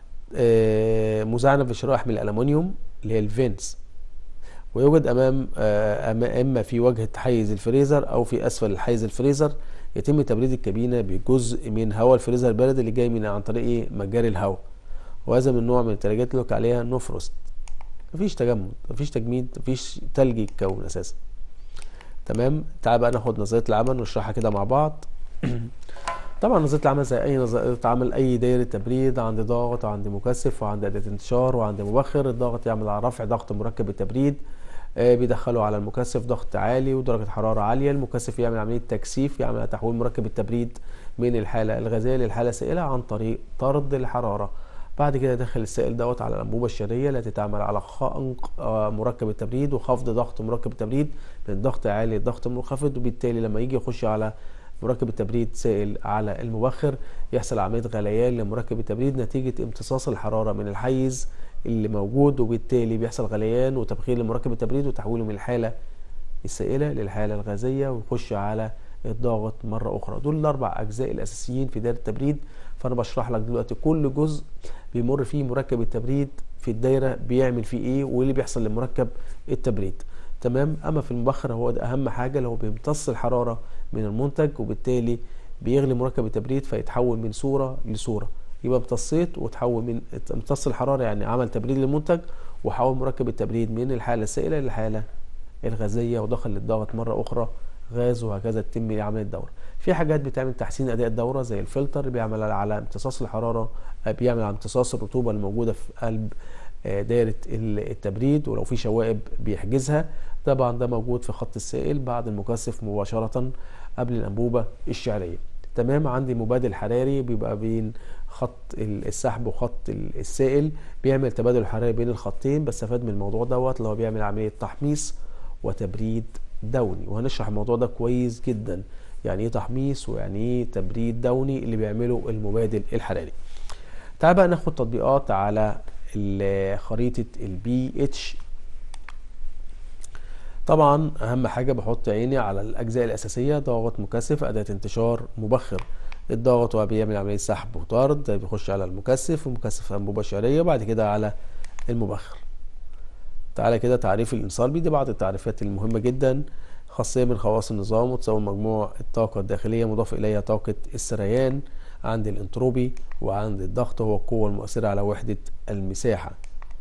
آه مزعنف بشرائح من الالومنيوم اللي هي الفينس ويوجد امام آه اما في واجهة حيز الفريزر او في اسفل حيز الفريزر يتم تبريد الكابينة بجزء من هواء الفريزر البارد اللي جاي من عن طريق ايه مجاري الهواء وهذا من نوع من الثلاجات اللي عليها نفروست مفيش تجمد مفيش تجميد مفيش تلج يتكون اساسا تمام تعال بقى ناخد نظريه العمل ونشرحها كده مع بعض طبعا نظريه العمل زي اي نظريه عمل اي دايره تبريد عندي ضغط وعندي مكثف وعندي اداه انتشار وعندي مبخر الضغط يعمل على رفع ضغط مركب التبريد آه بيدخله على المكثف ضغط عالي ودرجه حراره عاليه المكثف يعمل عمليه تكثيف يعمل تحويل مركب التبريد من الحاله الغازيه للحاله السائله عن طريق طرد الحراره بعد كده دخل السائل دوت على الانبوبه الشريه التي تعمل على خنق مركب التبريد وخفض ضغط مركب التبريد من ضغط عالي لضغط منخفض وبالتالي لما يجي يخش على مركب التبريد سائل على المبخر يحصل عمليه غليان لمركب التبريد نتيجه امتصاص الحراره من الحيز اللي موجود وبالتالي بيحصل غليان وتبخير لمركب التبريد وتحويله من الحاله السائله للحاله الغازيه ويخش على الضغط مره اخرى دول الاربع اجزاء الاساسيين في دائره التبريد فانا بشرح لك دلوقتي كل جزء بيمر فيه مركب التبريد في الدايره بيعمل فيه ايه وايه اللي بيحصل لمركب التبريد تمام اما في المبخر هو ده اهم حاجه اللي هو بيمتص الحراره من المنتج وبالتالي بيغلي مركب التبريد فيتحول من صوره لصوره يبقى امتصيت وتحول من امتص الحراره يعني عمل تبريد للمنتج وحول مركب التبريد من الحاله السائله للحاله الغازيه ودخل للضغط مره اخرى غاز وهكذا تتم عمليه الدوره في حاجات بتعمل تحسين اداء الدوره زي الفلتر بيعمل على امتصاص الحراره بيعمل على امتصاص الرطوبه الموجوده في قلب دايره التبريد ولو في شوائب بيحجزها طبعا ده موجود في خط السائل بعد المكثف مباشره قبل الانبوبه الشعريه تمام عندي مبادل حراري بيبقى بين خط السحب وخط السائل بيعمل تبادل حراري بين الخطين بستفاد من الموضوع دوت اللي هو بيعمل عمليه تحميص وتبريد دوني وهنشرح الموضوع ده كويس جدا يعني ايه تحميص ويعني ايه تبريد دوني اللي بيعمله المبادل الحراري تعال بقى ناخد تطبيقات على خريطه البي اتش طبعا اهم حاجه بحط عيني على الاجزاء الاساسيه ضغط مكثف اداه انتشار مبخر الضغط هو بيعمل عمليه سحب وطرد بيخش على المكثف ومكثف انبوبه شعريه وبعد كده على المبخر تعالى كده تعريف الانصالبي دي بعض التعريفات المهمه جدا خاصيه من خواص النظام وتساوي مجموع الطاقه الداخليه مضاف اليها طاقه السريان عند الانتروبي وعند الضغط هو القوه المؤثره على وحده المساحه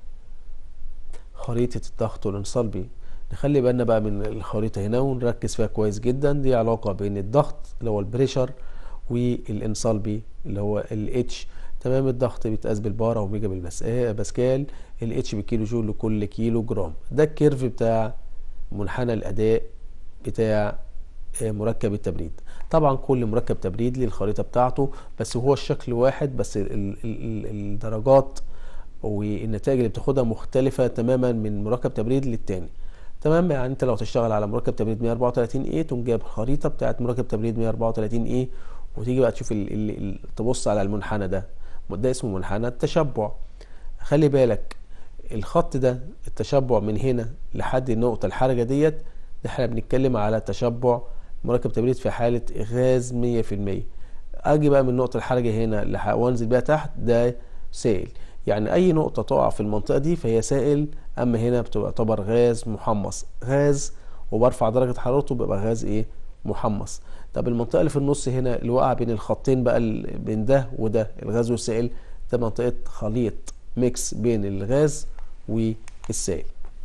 خريطه الضغط والانصالبي نخلي بالنا بقى من الخريطة هنا ونركز فيها كويس جدا دي علاقة بين الضغط اللي هو البريشر والانصالبي اللي هو الاتش تمام الضغط بيتقاس بالبار او ميجا بالباسكال الاتش بكيلو جول لكل كيلو جرام ده الكيرف بتاع منحنى الاداء بتاع مركب التبريد طبعا كل مركب تبريد ليه الخريطه بتاعته بس هو الشكل واحد بس الدرجات والنتائج اللي بتاخدها مختلفه تماما من مركب تبريد للتاني تمام يعني انت لو تشتغل على مركب تبريد 134 اي تقوم جايب الخريطه بتاعت مركب تبريد 134 اي وتيجي بقى تشوف ال ال ال تبص على المنحنى ده ده اسمه منحنى التشبع خلي بالك الخط ده التشبع من هنا لحد النقطه الحرجه ديت احنا بنتكلم على تشبع مركب تبريد في حاله غاز 100% اجي بقى من النقطه الحرجه هنا وانزل بيها تحت ده سائل يعني اي نقطه تقع في المنطقه دي فهي سائل اما هنا بتعتبر غاز محمص غاز وبرفع درجه حرارته بيبقى غاز ايه محمص طب المنطقه اللي في النص هنا اللي واقعه بين الخطين بقى بين ده وده الغاز والسائل ده منطقه خليط ميكس بين الغاز والسائل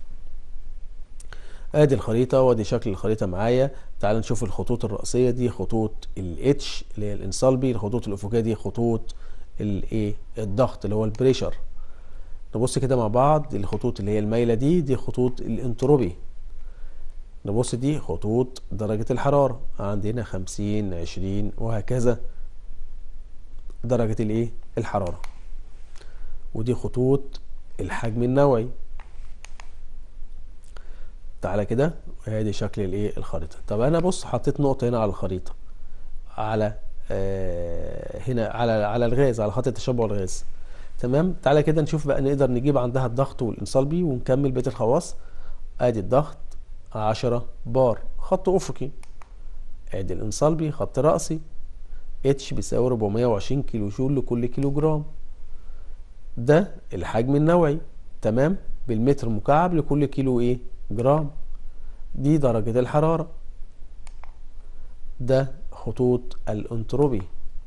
ادي الخريطه وادي شكل الخريطه معايا تعال نشوف الخطوط الرئيسيه دي خطوط الاتش اللي هي الانصالبي الخطوط الافقيه دي خطوط الايه الضغط اللي هو البريشر نبص كده مع بعض الخطوط اللي هي المايله دي دي خطوط الانتروبي نبص دي خطوط درجة الحرارة عندنا خمسين عشرين وهكذا درجة الايه الحرارة ودي خطوط الحجم النوعي تعالى كده وادي شكل الايه الخريطة طب انا بص حطيت نقطة هنا على الخريطة على آه هنا على على الغاز على خط تشبع الغاز تمام تعالى كده نشوف بقى نقدر نجيب عندها الضغط والانصالبي ونكمل بقيه الخواص ادي الضغط 10 بار خط افقي ادي الانصالبي خط رأسي اتش بيساوي 420 كيلو جول لكل كيلو جرام ده الحجم النوعي تمام بالمتر مكعب لكل كيلو ايه جرام دي درجة الحرارة ده خطوط الانتروبي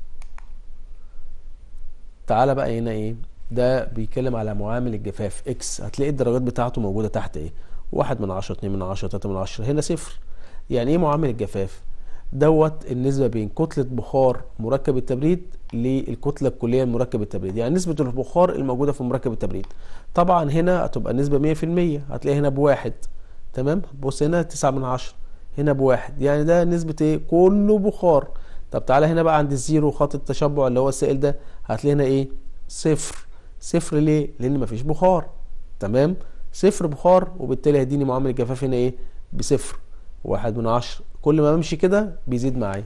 تعالى بقى هنا ايه ده بيتكلم على معامل الجفاف اكس هتلاقي الدرجات بتاعته موجودة تحت ايه واحد من عشرة اتنين من عشرة تلاتة من عشرة هنا صفر يعني ايه معامل الجفاف دوت النسبة بين كتلة بخار مركب التبريد للكتلة الكلية لمركب التبريد يعني نسبة البخار الموجودة في مركب التبريد طبعا هنا هتبقى النسبة مية في المية هتلاقي هنا بواحد تمام بص هنا تسعة من عشرة هنا بواحد يعني ده نسبة ايه كله بخار طب تعالى هنا بقى عند الزيرو خط التشبع اللي هو السائل ده هتلاقي هنا ايه صفر صفر ليه لان مفيش بخار تمام صفر بخار وبالتالي هيديني معامل الجفاف هنا ايه بصفر واحد من عشرة كل ما بمشي كده بيزيد معايا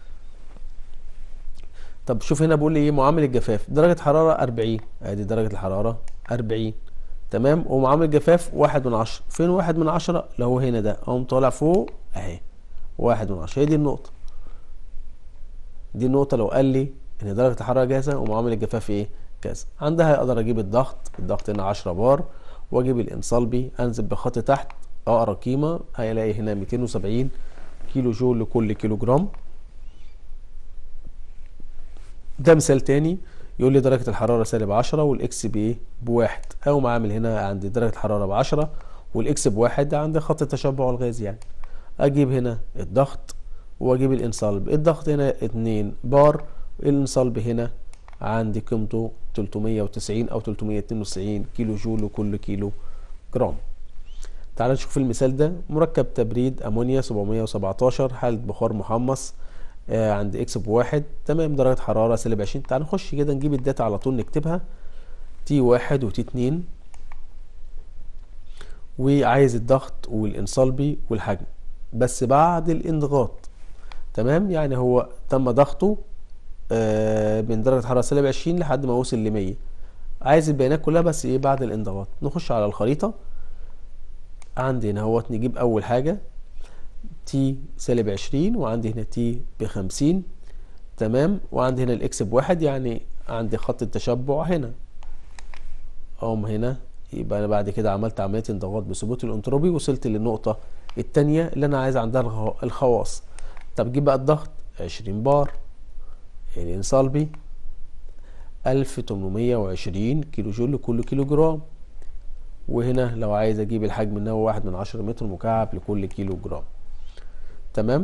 طب شوف هنا بقول لي ايه معامل الجفاف درجة حرارة 40 ادي درجة الحرارة 40 تمام ومعامل الجفاف واحد من عشرة فين واحد من عشرة اللي هو هنا ده اقوم طالع فوق اهي واحد من عشرة هي دي النقطة دي النقطة لو قال لي ان درجة الحرارة جاهزة ومعامل الجفاف ايه كذا عندها اقدر اجيب الضغط الضغط هنا 10 بار واجيب الانصالبي انزل بخط تحت اقرا قيمه هيلاقي هنا 270 كيلو جول لكل كيلو جرام ده مثال تاني يقول لي درجة الحرارة سالب 10 والاكس بايه بواحد او معامل هنا عندي درجة الحرارة ب 10 والاكس بواحد عند خط تشبع الغاز يعني اجيب هنا الضغط واجيب الانصالب الضغط هنا 2 بار الانصالب هنا عندي قيمته 390 او 392 كيلو جول لكل كيلو جرام تعال نشوف المثال ده مركب تبريد امونيا 717 حالة بخار محمص آه عند اكس بواحد تمام درجة حرارة سالب عشرين تعال نخش كده نجيب الداتا على طول نكتبها تي واحد وتي اتنين وعايز الضغط والانصالبي والحجم بس بعد الانضغاط تمام يعني هو تم ضغطه آه من درجة حرارة سالب عشرين لحد ما وصل لمية عايز البيانات كلها بس ايه بعد الانضغاط نخش على الخريطة عندي هنا اهوت نجيب اول حاجة تي سالب عشرين وعندي هنا تي بخمسين تمام وعندي هنا الاكس بواحد يعني عندي خط التشبع هنا اقوم هنا يبقى انا بعد كده عملت عمليه انضغاط بثبوت الانتروبي وصلت للنقطه الثانيه اللي انا عايز عندها الخواص طب جيب بقى الضغط 20 بار الانصالبي 1820 كيلو جول لكل كيلو جرام وهنا لو عايز اجيب الحجم النووي واحد من عشرة متر مكعب لكل كيلو جرام تمام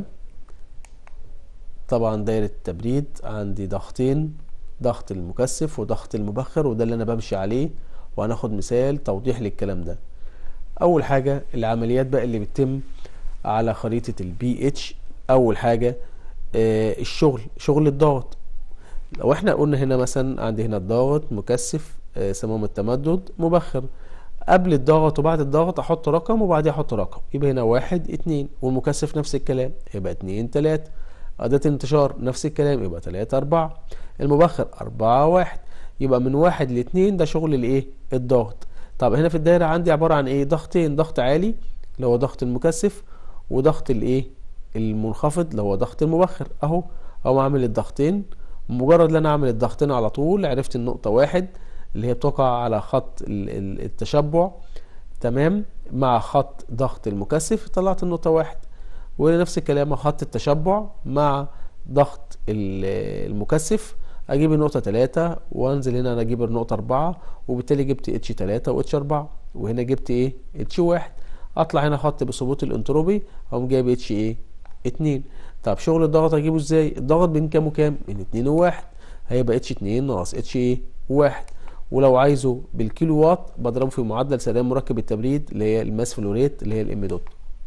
طبعا دايرة التبريد عندي ضغطين ضغط المكثف وضغط المبخر وده اللي انا بمشي عليه وهناخد مثال توضيح للكلام ده اول حاجة العمليات بقى اللي بتتم على خريطة البي اتش اول حاجة آه الشغل شغل الضغط لو احنا قلنا هنا مثلا عندي هنا الضغط مكثف آه سموم التمدد مبخر قبل الضغط وبعد الضغط احط رقم وبعديه احط رقم يبقى هنا واحد اتنين والمكثف نفس الكلام يبقى اتنين تلاتة أداة الانتشار نفس الكلام يبقى تلاتة أربعة المبخر أربعة واحد يبقى من واحد لاتنين ده شغل الايه الضغط طب هنا في الدايرة عندي عبارة عن ايه ضغطين ضغط عالي اللي هو ضغط المكثف وضغط الايه المنخفض اللي هو ضغط المبخر اهو او اعمل الضغطين مجرد ان انا اعمل الضغطين على طول عرفت النقطة واحد اللي هي بتقع على خط التشبع تمام مع خط ضغط المكثف طلعت النقطة واحد ونفس الكلام خط التشبع مع ضغط المكثف اجيب النقطة تلاتة وانزل هنا انا اجيب النقطة اربعة وبالتالي جبت اتش تلاتة واتش اربعة وهنا جبت ايه اتش واحد اطلع هنا خط بثبوت الانتروبي اقوم جايب اتش ايه اتنين طب شغل الضغط اجيبه ازاي الضغط بين كام وكام من اتنين وواحد هيبقى اتش اتنين ناقص اتش ايه واحد ولو عايزه بالكيلو وات بضربه في معدل سريان مركب التبريد اللي هي الماس فلو ريت اللي هي الام دوت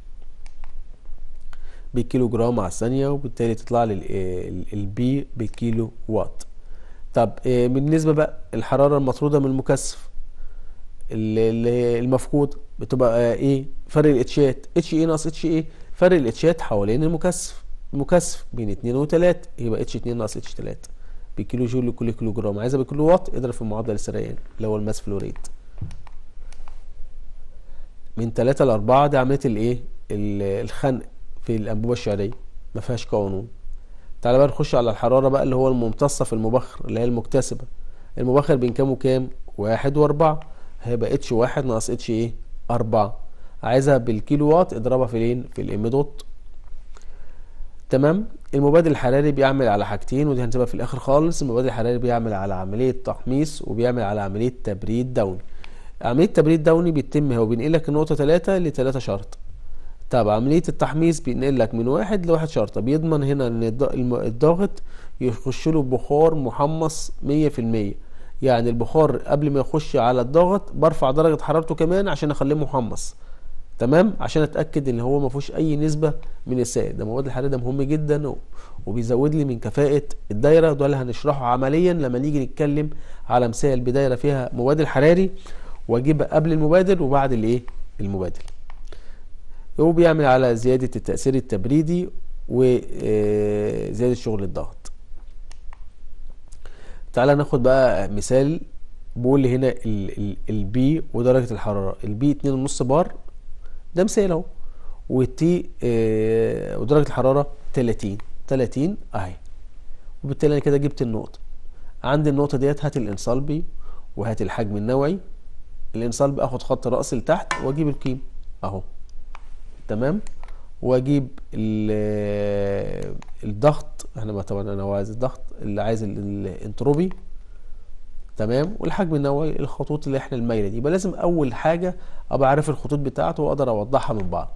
بالكيلو جرام على الثانية وبالتالي تطلع لي البي بالكيلو وات طب بالنسبة بقى الحرارة المطرودة من المكثف المفقود بتبقى ايه فرق الاتشات اتش ايه ناقص اتش ايه فرق الاتشات حوالين المكثف المكثف بين 2 و 3 يبقى اتش 2 ناقص اتش 3 بكيلو جول لكل كيلو جرام عايزها بكيلو وات اضرب في معدل السريان اللي هو الماس فلو ريت من 3 ل 4 دي عمليه الايه الخنق في الانبوبه الشعريه ما فيهاش قانون تعالى بقى نخش على الحراره بقى اللي هو الممتصه في المبخر اللي هي المكتسبه المبخر بين كام وكام واحد واربعة هيبقى اتش واحد ناقص اتش ايه اربعة عايزها بالكيلو وات اضربها فين في الام دوت تمام المبادل الحراري بيعمل على حاجتين ودي هنسيبها في الاخر خالص المبادل الحراري بيعمل على عمليه تحميص وبيعمل على عمليه تبريد دوني عمليه تبريد دوني بيتم هو بينقلك النقطه 3 ل 3 شرط طب عمليه التحميص بينقل لك من واحد لواحد شرطه بيضمن هنا ان الضغط يخش له بخار محمص 100% يعني البخار قبل ما يخش على الضغط برفع درجه حرارته كمان عشان اخليه محمص تمام عشان اتاكد ان هو ما فيهوش اي نسبه من السائل ده مواد الحراري ده مهم جدا وبيزود لي من كفاءه الدايره ده اللي هنشرحه عمليا لما نيجي نتكلم على مثال بدايره فيها مبادل حراري واجيب قبل المبادل وبعد الايه المبادل هو بيعمل على زياده التاثير التبريدي وزياده شغل الضغط تعالى ناخد بقى مثال بقول لي هنا البي ودرجه الحراره البي 2.5 بار ده مثال اهو والتي آه ودرجه الحراره 30 30 اهي وبالتالي انا كده جبت النقطه عندي النقطه ديت هات الانصالبي وهات الحجم النوعي الانصالبي اخد خط راس لتحت واجيب القيمه اهو تمام واجيب الضغط احنا طبعا انا عايز الضغط اللي عايز الانتروبي تمام والحجم النووي الخطوط اللي احنا المايله دي يبقى لازم اول حاجه ابقى عارف الخطوط بتاعته واقدر اوضحها من بعض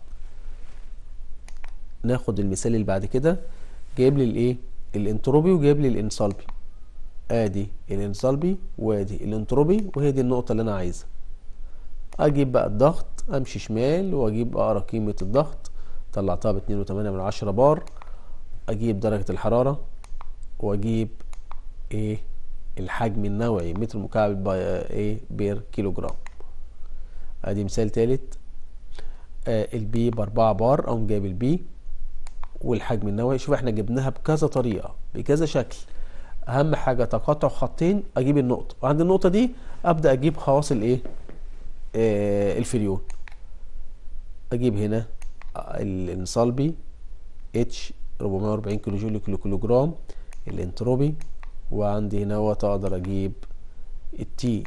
ناخد المثال اللي بعد كده جايب لي الايه الانتروبي وجايب لي الانصالبي ادي الانصالبي وادي الانتروبي وهي دي النقطه اللي انا عايزها اجيب بقى الضغط امشي شمال واجيب اقرا قيمه الضغط طلعتها ب 2.8 من 10 بار اجيب درجة الحرارة واجيب ايه الحجم النوعي متر مكعب ايه بير كيلو جرام ادي مثال تالت آه البي باربعة بار اقوم جايب البي والحجم النوعي شوف احنا جبناها بكذا طريقة بكذا شكل اهم حاجة تقاطع خطين اجيب النقطة وعند النقطة دي ابدأ اجيب خواص الايه آه الفريون اجيب هنا الانصالبي اتش 440 كيلو جول لكل كيلو جرام الانتروبي وعندي هنا اقدر اجيب التي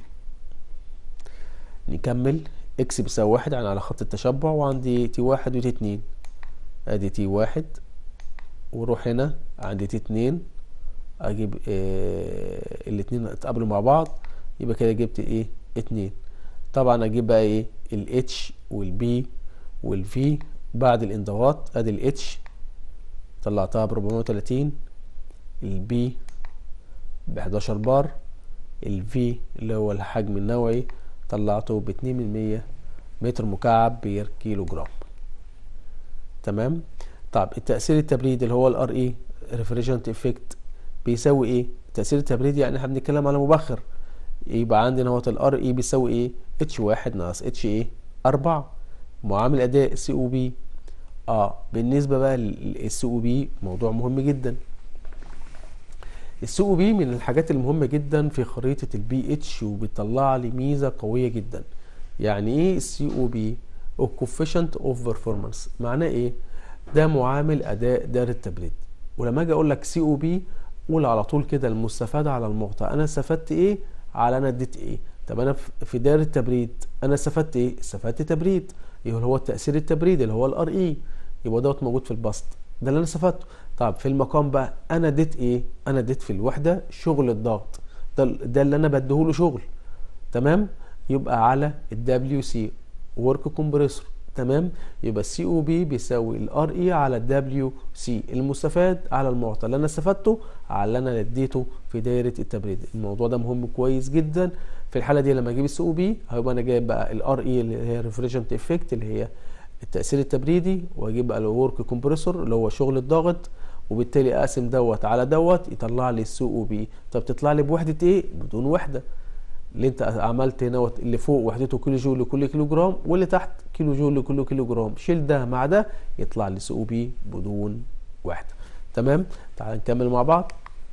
نكمل اكس بيساوي واحد يعني على خط التشبع وعندي تي واحد وتي اتنين ادي تي واحد وروح هنا عندي تي اتنين اجيب اه الاتنين اتقابلوا مع بعض يبقى كده جبت ايه اتنين طبعا اجيب بقى ايه الاتش والبي والفي بعد الانضغاط ادي الاتش طلعتها ب 430 البي ب 11 بار الفي اللي هو الحجم النوعي طلعته ب 2 من 100 متر مكعب بير كيلو جرام تمام طب التأثير التبريد اللي هو الار اي ريفريجنت افكت بيساوي ايه تأثير التبريد يعني احنا بنتكلم على مبخر يبقى عندنا هو الار اي بيساوي ايه اتش واحد ناقص اتش ايه أربعة معامل أداء سي او بي اه بالنسبة بقى للسي او بي موضوع مهم جدا السي او بي من الحاجات المهمة جدا في خريطة البي اتش وبيطلع لي ميزة قوية جدا يعني ايه السي او بي او coefficient اوف performance معناه ايه ده معامل اداء دائرة التبريد ولما اجي اقول لك سي او بي قول على طول كده المستفاد على المعطى انا استفدت ايه على انا اديت ايه طب انا في دائرة التبريد انا استفدت ايه استفدت تبريد اللي هو التأثير التبريدي اللي هو الار اي يبقى دوت موجود في البسط ده اللي انا استفدته طب في المقام بقى انا اديت ايه انا اديت في الوحده شغل الضغط ده, ده اللي انا بديهوله شغل تمام يبقى على الدبليو سي ورك كومبريسور تمام يبقى السي او بي بيساوي الار اي على الدبليو سي المستفاد على المعطى اللي انا استفدته على اللي انا اديته في دايره التبريد الموضوع ده مهم كويس جدا في الحاله دي لما اجيب السي او بي هيبقى انا جايب بقى الار اي اللي هي ريفريجنت افكت اللي هي التاثير التبريدي واجيب بقى الورك كومبريسور اللي هو شغل الضغط وبالتالي اقسم دوت على دوت يطلع لي السي او بي طب تطلع لي بوحده ايه بدون وحده اللي انت عملت هنا اللي فوق وحدته كيلو جول لكل كيلو جرام واللي تحت كيلو جول لكل كيلو جرام شيل ده مع ده يطلع لي سي او بي بدون وحده تمام تعال نكمل مع بعض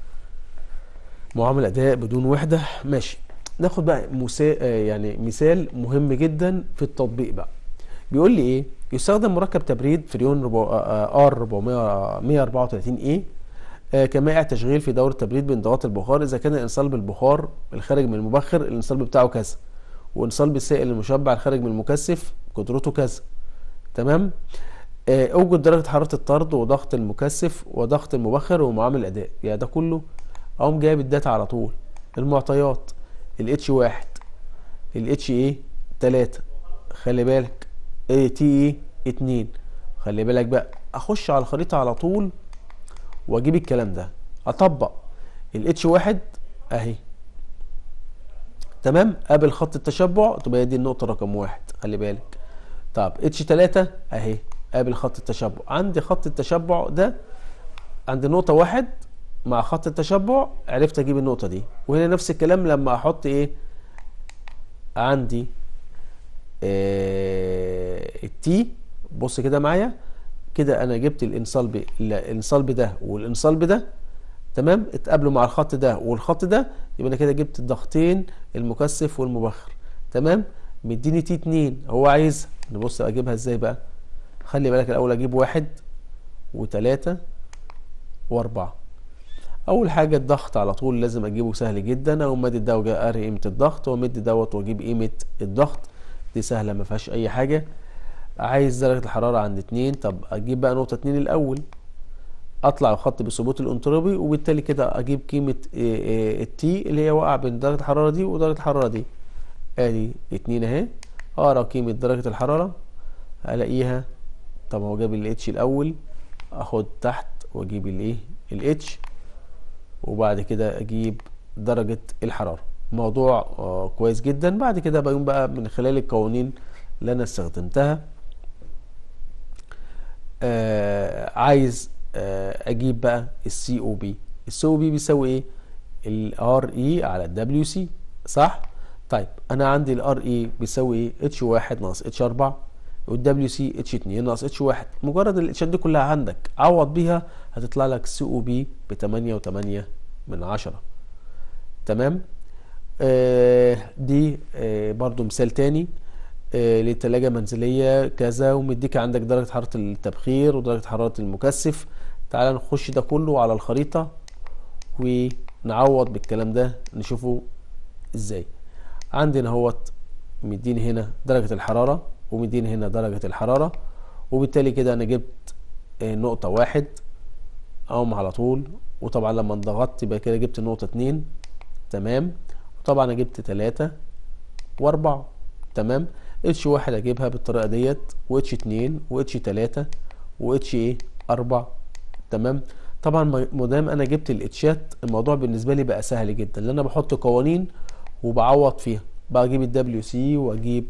معامل اداء بدون وحده ماشي ناخد بقى مسا... يعني مثال مهم جدا في التطبيق بقى بيقول لي ايه يستخدم مركب تبريد فريون ار 434 اي كمائع تشغيل في دورة تبريد بانضغاط البخار إذا كان الانصال البخار الخارج من المبخر الانصال بتاعه كذا وانصال بالسائل المشبع الخارج من المكثف قدرته كذا تمام اوجد درجة حرارة الطرد وضغط المكثف وضغط المبخر ومعامل الأداء يعني ده كله أقوم جايب الداتا على طول المعطيات الاتش واحد الاتش ايه تلاتة خلي بالك اي تي ايه اتنين خلي بالك بقى اخش على الخريطة على طول واجيب الكلام ده اطبق الاتش واحد اهي تمام قابل خط التشبع تبقى دي النقطة رقم واحد خلي بالك طب اتش تلاتة اهي قابل خط التشبع عندي خط التشبع ده عند نقطة واحد مع خط التشبع عرفت اجيب النقطة دي وهنا نفس الكلام لما احط ايه عندي آه التي بص كده معايا كده انا جبت الانصلب الانصلب ده والانصلب ده تمام اتقابلوا مع الخط ده والخط ده يبقى انا كده جبت الضغطين المكثف والمبخر تمام مديني تي 2 هو عايز نبص اجيبها ازاي بقى خلي بالك الاول اجيب واحد وتلاتة واربعة اول حاجة الضغط على طول لازم اجيبه سهل جدا او مادي ده وجاء اري قيمة الضغط ومدي دوت واجيب قيمة الضغط دي سهلة ما فيهاش اي حاجة عايز درجة الحرارة عند اتنين طب اجيب بقى نقطة اتنين الاول اطلع الخط بثبوت الانتروبي وبالتالي كده اجيب قيمة التي اللي هي واقعة بين درجة الحرارة دي ودرجة الحرارة دي ادي اتنين اهي اقرا قيمة درجة الحرارة الاقيها طب هو جاب الاتش الاول اخد تحت واجيب الايه الاتش وبعد كده اجيب درجة الحرارة موضوع آه كويس جدا بعد كده بقوم بقى من خلال القوانين اللي انا استخدمتها آه عايز آه، اجيب بقى السي او بي السي او بي بيساوي ايه الار اي على الدبليو سي صح طيب انا عندي الار اي بيساوي ايه اتش 1 ناقص اتش 4 والدبليو سي اتش 2 ناقص اتش 1 مجرد الاتشات دي كلها عندك عوض بيها هتطلع لك سي او بي ب 8 و8 من 10 تمام آه دي آه برضو مثال تاني آه للتلاجة منزلية كذا ومديك عندك درجة حرارة التبخير ودرجة حرارة المكثف تعال نخش ده كله على الخريطة ونعوض بالكلام ده نشوفه ازاي عندنا اهوت مديني هنا درجة الحرارة ومديني هنا درجة الحرارة وبالتالي كده انا جبت آه، نقطة واحد اقوم على طول وطبعا لما انضغطت يبقى كده جبت نقطة اتنين تمام وطبعا انا جبت تلاتة واربعة تمام اتش واحد اجيبها بالطريقة ديت واتش اتنين واتش تلاتة واتش ايه اربعة تمام طبعا ما- مادام انا جبت الاتشات الموضوع بالنسبة لي بقى سهل جدا لان انا بحط قوانين وبعوض فيها بجيب الدبليو سي واجيب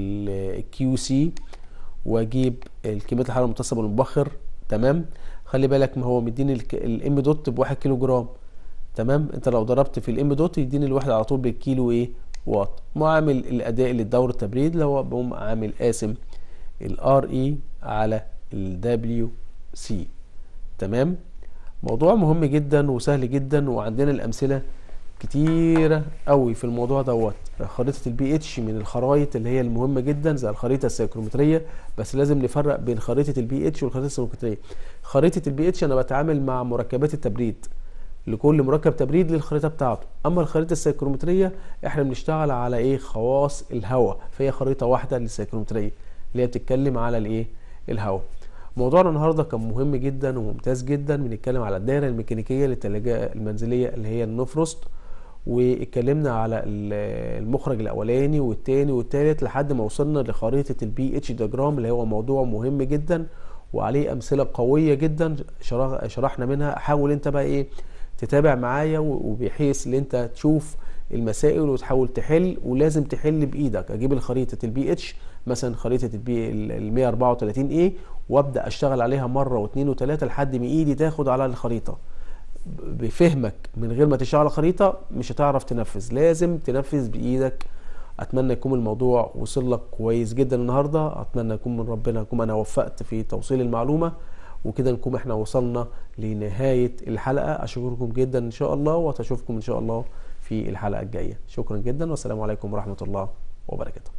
الكيو سي واجيب الكمية الحرارة المتصلة بالمبخر تمام خلي بالك ما هو مديني الام دوت بواحد كيلو جرام تمام انت لو ضربت في الام دوت يديني الواحد على طول بالكيلو ايه واط معامل الاداء للدورة التبريد اللي هو بقوم عامل قاسم الار اي على الدبليو سي تمام موضوع مهم جدا وسهل جدا وعندنا الامثله كتيره قوي في الموضوع دوت خريطه البي اتش من الخرائط اللي هي المهمه جدا زي الخريطه السيكرومتريه بس لازم نفرق بين خريطه البي اتش والخريطه السيكرومتريه خريطه البي اتش انا بتعامل مع مركبات التبريد لكل مركب تبريد للخريطه بتاعته اما الخريطه السيكرومتريه احنا بنشتغل على ايه خواص الهواء فهي خريطه واحده للسيكرومتريه اللي هي بتتكلم على الايه الهواء موضوعنا النهارده كان مهم جدا وممتاز جدا بنتكلم على الدائره الميكانيكيه للثلاجه المنزليه اللي هي النوفروست واتكلمنا على ال- المخرج الاولاني والتاني والتالت لحد ما وصلنا لخريطه البي اتش دياجرام اللي هو موضوع مهم جدا وعليه امثله قويه جدا شرح- شرحنا منها حاول انت بقى ايه تتابع معايا و- وبحيث ان انت تشوف المسائل وتحاول تحل ولازم تحل بايدك اجيب الخريطه البي اتش مثلا خريطه البي ال 134 ايه وابدا اشتغل عليها مره واثنين وثلاثه لحد ما ايدي تاخد على الخريطه بفهمك من غير ما تشتغل على خريطه مش هتعرف تنفذ لازم تنفذ بايدك اتمنى يكون الموضوع وصل لك كويس جدا النهارده اتمنى يكون من ربنا يكون انا وفقت في توصيل المعلومه وكده نكون احنا وصلنا لنهايه الحلقه اشكركم جدا ان شاء الله واشوفكم ان شاء الله في الحلقه الجايه شكرا جدا والسلام عليكم ورحمه الله وبركاته